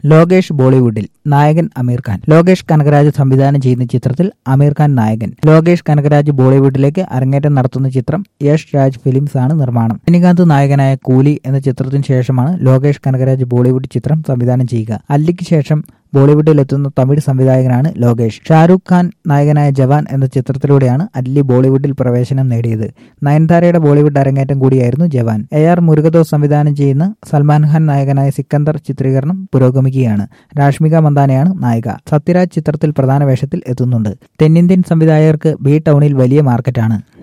ലോകേഷ് ബോളിവുഡിൽ നായകൻ അമീർ ഖാൻ ലോകേഷ് കനകരാജ് സംവിധാനം ചെയ്യുന്ന ചിത്രത്തിൽ അമീർ ഖാൻ നായകൻ ലോകേഷ് കനകരാജ് ബോളിവുഡിലേക്ക് അരങ്ങേറ്റം നടത്തുന്ന ചിത്രം യഷ് രാജ് ഫിലിംസ് ആണ് നിർമ്മാണം രജനികാന്ത് നായകനായ കൂലി എന്ന ചിത്രത്തിന് ശേഷമാണ് ലോകേഷ് കനകരാജ് ബോളിവുഡ് ചിത്രം സംവിധാനം ചെയ്യുക അല്ലിക്ക് ശേഷം ബോളിവുഡിലെത്തുന്ന തമിഴ് സംവിധായകനാണ് ലോകേഷ് ഷാരൂഖ് ഖാൻ നായകനായ ജവാൻ എന്ന ചിത്രത്തിലൂടെയാണ് അല്ലി ബോളിവുഡിൽ പ്രവേശനം നേടിയത് നയൻതാരയുടെ ബോളിവുഡ് അരങ്ങേറ്റം കൂടിയായിരുന്നു ജവാൻ എ ആർ മുരുകദോസ് സംവിധാനം ചെയ്യുന്ന സൽമാൻ ഖാൻ നായകനായ സിക്കന്ദർ ചിത്രീകരണം പുരോഗമിക്കുകയാണ് രാഷ്മിക മന്ദാനയാണ് നായിക സത്യരാജ് ചിത്രത്തിൽ പ്രധാന വേഷത്തിൽ എത്തുന്നുണ്ട് തെന്നിന്ത്യൻ സംവിധായകർക്ക് ബി ടൗണിൽ വലിയ മാർക്കറ്റാണ്